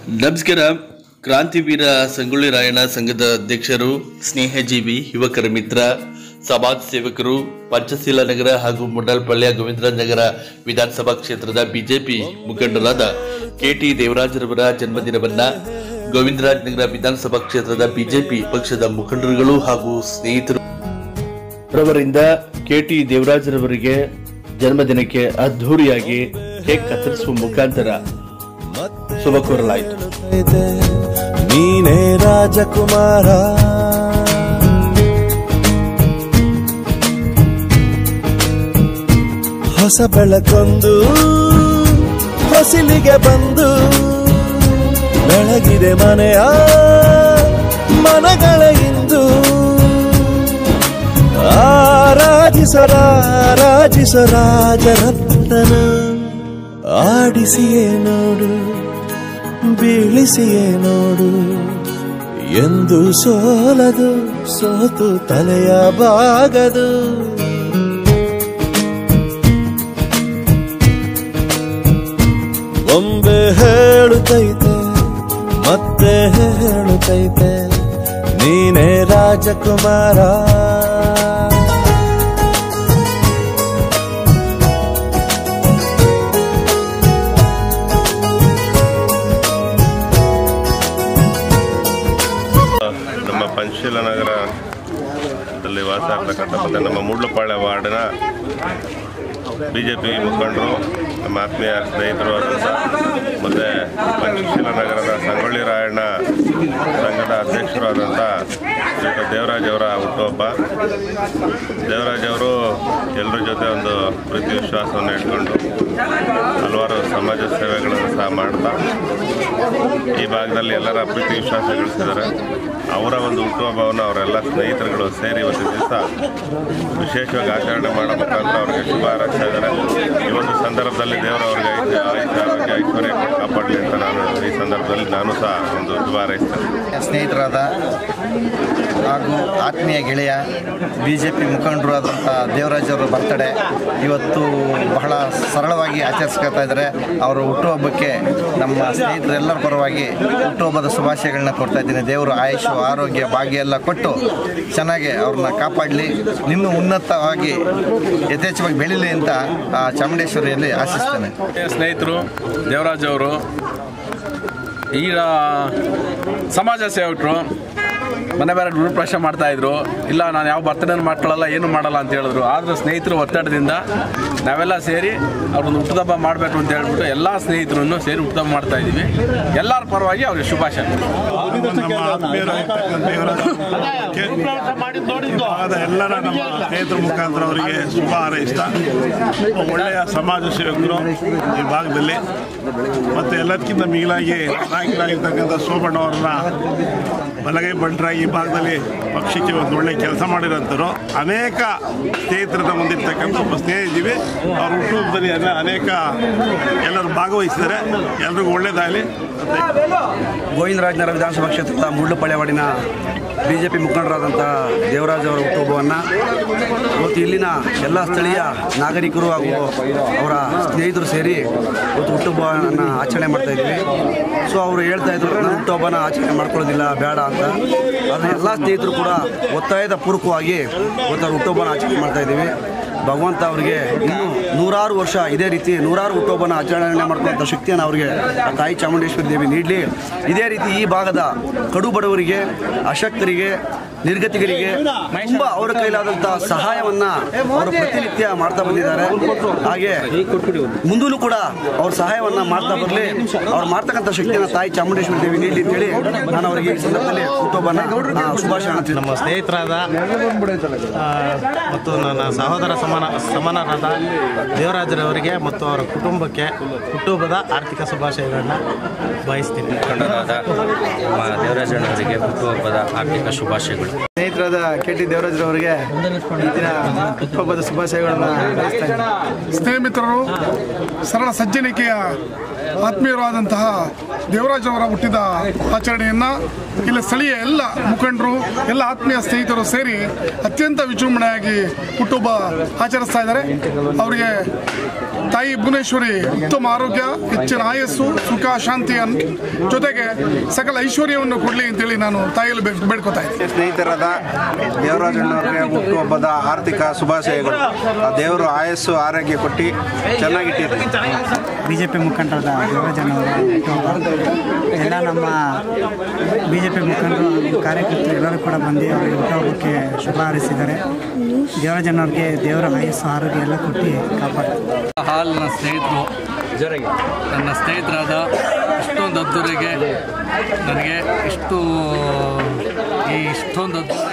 ನಮಸ್ಕಾರ ಕ್ರಾಂತಿವೀರ ಸಂಗೊಳ್ಳಿ ರಾಯಣ್ಣ ಸಂಘದ ಅಧ್ಯಕ್ಷರು ಸ್ನೇಹಜೀವಿ ಯುವಕರ ಮಿತ್ರ ಸಮಾಜ ಸೇವಕರು ಪಂಚಶೀಲ ನಗರ ಹಾಗೂ ಮುಂಡಲ್ಪಳ್ಳಿಯ ಗೋವಿಂದರಾಜ್ ನಗರ ವಿಧಾನಸಭಾ ಕ್ಷೇತ್ರದ ಬಿಜೆಪಿ ಮುಖಂಡರಾದ ಕೆಟಿ ದೇವರಾಜರವರ ಜನ್ಮದಿನವನ್ನ ಗೋವಿಂದರಾಜ್ ನಗರ ವಿಧಾನಸಭಾ ಕ್ಷೇತ್ರದ ಬಿಜೆಪಿ ಪಕ್ಷದ ಮುಖಂಡರುಗಳು ಹಾಗೂ ಸ್ನೇಹಿತರು ರವರಿಂದ ಕೆಟಿ ದೇವರಾಜರವರಿಗೆ ಜನ್ಮದಿನಕ್ಕೆ ಅದ್ಧೂರಿಯಾಗಿ ಕೇಕ್ ಕತ್ತರಿಸುವ ಮುಖಾಂತರ ಶುಭ ಕೋರಲಾಯಿತು ಇದೆ ನೀನೇ ರಾಜಕುಮಾರ ಹೊಸ ಬೆಳಕೊಂದು ಹೊಸಿಲಿಗೆ ಬಂದು ಬೆಳಗಿದೆ ಮನೆಯ ಮನಗಳ ಇಂದು ಆರಾಧಿಸರ ರಾಜರತ್ನ ಆಡಿಸಿಯೇ ನೋಡು ಬೀಳಿಸಿಯೇ ನೋಡು ಎಂದು ಸೋಲದು ಸೋತು ತಲೆಯ ಬಾಗದು ಒಮ್ಮೆ ಹೇಳುತ್ತೈತೆ ಮತ್ತೆ ಹೇಳುತ್ತೈತೆ ನೀನೇ ರಾಜಕುಮಾರ ನಮ್ಮ ಪಂಚಶೀಲ ನಗರದಲ್ಲಿ ವಾಸ ಆಗ್ತಕ್ಕಂಥ ಮತ್ತು ನಮ್ಮ ಮುಳ್ಳುಪಾಳ್ಯ ವಾರ್ಡಿನ ಬಿ ಜೆ ಪಿ ಮುಖಂಡರು ನಮ್ಮ ಆತ್ಮೀಯ ಸ್ನೇಹಿತರು ಆದಂಥ ಮತ್ತು ಪಂಚಶೀಲ ನಗರದ ಸಂಗೊಳ್ಳಿ ರಾಯಣ್ಣ ಸಂಘದ ಅಧ್ಯಕ್ಷರು ಆದಂಥ ಶ್ರೀಯುತ ದೇವರಾಜ್ ಅವರ ಹುಟ್ಟುಹಬ್ಬ ದೇವರಾಜ್ ಅವರು ಎಲ್ಲರ ಜೊತೆ ಒಂದು ಪ್ರೀತಿ ವಿಶ್ವಾಸವನ್ನು ಇಟ್ಕೊಂಡು ಹಲವಾರು ಸಮಾಜ ಸೇವೆಗಳನ್ನು ಸಹ ಮಾಡ್ತಾ ಈ ಭಾಗದಲ್ಲಿ ಎಲ್ಲರ ಪ್ರೀತಿ ವಿಶ್ವಾಸ ಗಳಿಸಿದ್ದಾರೆ ಅವರ ಒಂದು ಹುಟ್ಟುಹಬ್ಬವನ್ನು ಅವರೆಲ್ಲ ಸ್ನೇಹಿತರುಗಳು ಸೇರಿ ಒಂದು ದಿವಸ ವಿಶೇಷವಾಗಿ ಆಚರಣೆ ಮಾಡೋ ಮುಖಾಂತರ ಅವರಿಗೆ ಶುಭ ಹಾರೈಸ್ತಾ ಇದ್ದಾರೆ ಈ ಒಂದು ಸಂದರ್ಭದಲ್ಲಿ ದೇವರು ಅವರಿಗೆ ಐಶ್ವ- ಆಯುಷ್ಯ ಆರೋಗ್ಯ ಐಶ್ವರ್ಯ ಕಾಪಾಡಲಿ ಅಂತ ನಾನು ಈ ಸಂದರ್ಭದಲ್ಲಿ ನಾನು ಸಹ ಒಂದು ಶುಭ ಹಾರೈಸ್ತೇನೆ ಸ್ನೇಹಿತರಾದ ಹಾಗೂ ಆತ್ಮೀಯ ಗೆಳೆಯ ಬಿ ಜೆ ಪಿ ಮುಖಂಡರು ಆದಂಥ ದೇವರಾಜ್ ಅವರ ಬರ್ತಡೇ ಇವತ್ತು ಬಹಳ ಸರಳವಾಗಿ ಆಚರಿಸ್ಕೊತಾ ಇದ್ದಾರೆ ಅವರ ಹುಟ್ಟುಹಬ್ಬಕ್ಕೆ ನಮ್ಮ ಸ್ನೇಹಿತರೆಲ್ಲರ ಪರವಾಗಿ ಹುಟ್ಟುಹಬ್ಬದ ಶುಭಾಶಯಗಳನ್ನ ಕೊಡ್ತಾ ಇದ್ದೀನಿ ದೇವರು ಆಯುಷು ಆರೋಗ್ಯ ಭಾಗ್ಯ ಎಲ್ಲ ಕೊಟ್ಟು ಚೆನ್ನಾಗಿ ಅವ್ರನ್ನ ಕಾಪಾಡಲಿ ಇನ್ನೂ ಉನ್ನತವಾಗಿ ಯಥೇಚ್ಛವಾಗಿ ಬೆಳೀಲಿ ಅಂತ ಆ ಚಾಮುಂಡೇಶ್ವರಿಯಲ್ಲಿ ಆಶಿಸ್ತೇನೆ ಸ್ನೇಹಿತರು ದೇವರಾಜ್ ಅವರು ಈಗ ಸಮಾಜ ಸೇವಕರು ಮನೆ ಬೇರೆ ಗೃಹಪ್ರವೇಶ ಮಾಡ್ತಾ ಇದ್ರು ಇಲ್ಲ ನಾನು ಯಾವ ಬರ್ತಡೇ ಮಾಡ್ಕೊಳ್ಳಲ್ಲ ಏನು ಮಾಡಲ್ಲ ಅಂತ ಹೇಳಿದ್ರು ಆದರೂ ಸ್ನೇಹಿತರು ಒತ್ತಡದಿಂದ ನಾವೆಲ್ಲ ಸೇರಿ ಅವ್ರೊಂದು ಹುಟ್ಟುಹಬ್ಬ ಮಾಡಬೇಕು ಅಂತ ಹೇಳ್ಬಿಟ್ಟು ಎಲ್ಲ ಸ್ನೇಹಿತರನ್ನು ಸೇರಿ ಹುಟ್ಟುಹಬ್ಬ ಮಾಡ್ತಾ ಇದ್ದೀವಿ ಎಲ್ಲರ ಪರವಾಗಿ ಅವ್ರಿಗೆ ಶುಭಾಶಯ ನಮ್ಮ ಆತ್ಮೀಯರಾಗಿರ್ತಕ್ಕಂಥ ದೇವರಾಜ ಈ ಭಾಗದ ಎಲ್ಲರ ನಮ್ಮ ಸ್ನೇಹಿತರ ಮುಖಾಂತರ ಅವರಿಗೆ ಶುಭ ಹಾರೈಸ್ತಾ ಒಳ್ಳೆಯ ಸಮಾಜ ಸೇವಕರು ಈ ಭಾಗದಲ್ಲಿ ಮತ್ತು ಎಲ್ಲದಕ್ಕಿಂತ ಮಿಗಿಲಾಗಿ ನಾಯಕರಾಗಿರ್ತಕ್ಕಂಥ ಸೋಮಣ್ಣವ್ರನ್ನ ಬಲಗೈ ಬಂಟ್ರಾಗಿ ಈ ಭಾಗದಲ್ಲಿ ಪಕ್ಷಕ್ಕೆ ಒಂದು ಒಳ್ಳೆ ಕೆಲಸ ಮಾಡಿರೋಂಥವ್ರು ಅನೇಕ ಸ್ನೇಹಿತರನ್ನ ಹೊಂದಿರ್ತಕ್ಕಂಥ ಒಬ್ಬ ಸ್ನೇಹಿತೀವಿ ಅವ್ರ ಹುಟ್ಟುಹಬ್ಬದಲ್ಲಿ ಎಲ್ಲ ಅನೇಕ ಎಲ್ಲರೂ ಭಾಗವಹಿಸಿದ್ದಾರೆ ಎಲ್ರಿಗೂ ಒಳ್ಳೇದಾಗಲಿ ಗೋವಿಂದರಾಜನಗರ ವಿಧಾನಸಭಾ ಕ್ಷೇತ್ರದ ಮುಳ್ಳುಪಾಳ್ಯ ವಾರ್ಡಿನ ಬಿ ಜೆ ಪಿ ಮುಖಂಡರಾದಂಥ ದೇವರಾಜ್ ಅವರ ಹುಟ್ಟುಹಬ್ಬವನ್ನು ಮತ್ತು ಇಲ್ಲಿನ ಎಲ್ಲ ಸ್ಥಳೀಯ ನಾಗರಿಕರು ಹಾಗೂ ಅವರ ಸ್ನೇಹಿತರು ಸೇರಿ ಇವತ್ತು ಹುಟ್ಟುಹಬ್ಬವನ್ನು ಆಚರಣೆ ಮಾಡ್ತಾ ಇದ್ದೀವಿ ಸೊ ಅವರು ಹೇಳ್ತಾ ಇದ್ರು ನಾನು ಹುಟ್ಟುಹಬ್ಬನ ಆಚರಣೆ ಮಾಡ್ಕೊಳ್ಳೋದಿಲ್ಲ ಬೇಡ ಅಂತ ಆದರೆ ಎಲ್ಲ ಸ್ನೇಹಿತರು ಕೂಡ ಒತ್ತಾಯದ ಪೂರ್ವಕವಾಗಿ ಇವತ್ತು ಅವ್ರ ಹುಟ್ಟುಹಬ್ಬನ ಆಚರಣೆ ಮಾಡ್ತಾ ಇದ್ದೀವಿ ಭಗವಂತ ಅವರಿಗೆ ಇನ್ನೂ ನೂರಾರು ವರ್ಷ ಇದೇ ರೀತಿ ನೂರಾರು ಹುಟ್ಟುಹಬ್ಬನ ಆಚರಣೆ ಮಾಡ್ಕೊಳ್ಳೋಂಥ ಶಕ್ತಿಯನ್ನು ಅವರಿಗೆ ಆ ತಾಯಿ ಚಾಮುಂಡೇಶ್ವರಿ ದೇವಿ ನೀಡಲಿ ಇದೇ ರೀತಿ ಈ ಭಾಗದ ಕಡು ಬಡವರಿಗೆ ಅಶಕ್ತರಿಗೆ ನಿರ್ಗತಿಗರಿಗೆ ತುಂಬ ಅವರ ಕೈಲಾದಂಥ ಸಹಾಯವನ್ನ ಅವರು ಪ್ರತಿನಿತ್ಯ ಮಾಡ್ತಾ ಬಂದಿದ್ದಾರೆ ಹಾಗೆ ಮುಂದೂ ಕೂಡ ಅವ್ರ ಸಹಾಯವನ್ನ ಮಾಡ್ತಾ ಬರಲಿ ಅವ್ರು ಮಾಡ್ತಕ್ಕಂಥ ಶಕ್ತಿಯನ್ನು ತಾಯಿ ಚಾಮುಂಡೇಶ್ವರಿ ದೇವಿ ನೀಡಲಿ ಅಂತೇಳಿ ನಾನು ಅವರಿಗೆ ಈ ಸಂದರ್ಭದಲ್ಲಿ ಹುಟ್ಟುಹಬ್ಬನ ಆ, ಶುಭಾಶಯ ಹೇಳ್ತೀನಿ. ನಮ್ಮ ಸ್ನೇಹಿತರಾದ ಆ, ಮತ್ತು ನನ್ನ ಸಹೋದರ ಸಮಾನ ಸಮಾನರಾದ ದೇವರಾಜರವರಿಗೆ ಮತ್ತು ಅವರ ಕುಟುಂಬಕ್ಕೆ ಹುಟ್ಟುಹಬ್ಬದ ಆರ್ಥಿಕ ಶುಭಾಶಯಗಳನ್ನ ಬಯಸ್ತೀನಿ ಮುಖಂಡರಾದ ನಮ್ಮ ದೇವರಾಜಣ್ಣವರಿಗೆ ಹುಟ್ಟುಹಬ್ಬದ ಆರ್ಥಿಕ ಶುಭಾಶಯಗಳು ಸ್ನೇಹಿತರಾದ ಕೆ ಟಿ ದೇವರಾಜ್ರವರಿಗೆ ಈ ದಿನ ಹುಟ್ಟುಹಬ್ಬದ ಶುಭಾಶಯಗಳನ್ನು ಬಯಸ್ತಾ ಇದ್ದೀನಿ ಸ್ನೇಹಿತರು ಸರಳ ಸಜ್ಜನಿಕೆಯ ಆತ್ಮೀಯರಾದಂತಹ ದೇವರಾಜ್ ಅವರ ಹುಟ್ಟಿದ ಆಚರಣೆಯನ್ನು ಇಲ್ಲಿ ಸ್ಥಳೀಯ ಎಲ್ಲ ಮುಖಂಡರು ಎಲ್ಲ ಆತ್ಮೀಯ ಸ್ನೇಹಿತರು ಸೇರಿ ಅತ್ಯಂತ ವಿಜೃಂಭಣೆಯಾಗಿ ಹುಟ್ಟುಹಬ್ಬ ಆಚರಿಸ್ತಾ ಇದ್ದಾರೆ ಅವರಿಗೆ ತಾಯಿ ಭುವನೇಶ್ವರಿ ಉತ್ತಮ ಆರೋಗ್ಯ ಹೆಚ್ಚಿನ ಆಯಸ್ಸು ಸುಖ ಶಾಂತಿ ಅನ್- ಜೊತೆಗೆ ಸಕಲ ಐಶ್ವರ್ಯವನ್ನು ಕೊಡಲಿ ಅಂತೇಳಿ ನಾನು ತಾಯಿಯಲ್ಲಿ ಬೇಡ್- ಬೇಡ್ಕೊತಾ ಇದ್ದೀನಿ ಸ್ನೇಹಿತರಾದ ದೇವರಾಜಣ್ಣವ್ರಿಗೆ ಹುಟ್ಟುಹಬ್ಬದ ಆರ್ಥಿಕ ಶುಭಾಶಯಗಳು ಆ ದೇವರು ಆಯಸ್ಸು ಆರೋಗ್ಯ ಕೊಟ್ಟು ಚೆನ್ನಾಗಿಟ್ಟಿರ್ಲಿ ಬಿ ಜೆ ಪಿ ಮುಖಂಡರಾದ ದೇವರಾಜನವರ ಎಲ್ಲ ನಮ್ಮ ಬಿ ಜೆ ಪಿ ಮುಖಂಡರು ಹಾಗೂ ಕಾರ್ಯಕರ್ತರು ಎಲ್ಲರೂ ಕೂಡ ಬಂದು ಅವರಿಗೆ ಹುಟ್ಟುಹಬ್ಬಕ್ಕೆ ಶುಭ ಹಾರೈಸಿದ್ದಾರೆ ದೇವರಾಜನವ್ರಿಗೆ ದೇವರ ಆಯಸ್ಸು ಆರೋಗ್ಯ ಎಲ್ಲ ಕೊಟ್ಟು ಕಾಪಾಡ್ತಾರೆ ಹಾಲ್ ನನ್ನ ಸ್ನೇಹಿತರು ನನ್ನ ಸ್ನೇಹಿತರಾದ ಇಷ್ಟೊಂದು ಅದ್ದೂರಿಗೆ ನನಗೆ ಇಷ್ಟು ಈ ಇಷ್ಟೊಂದು ಅದ್ದೂರಿ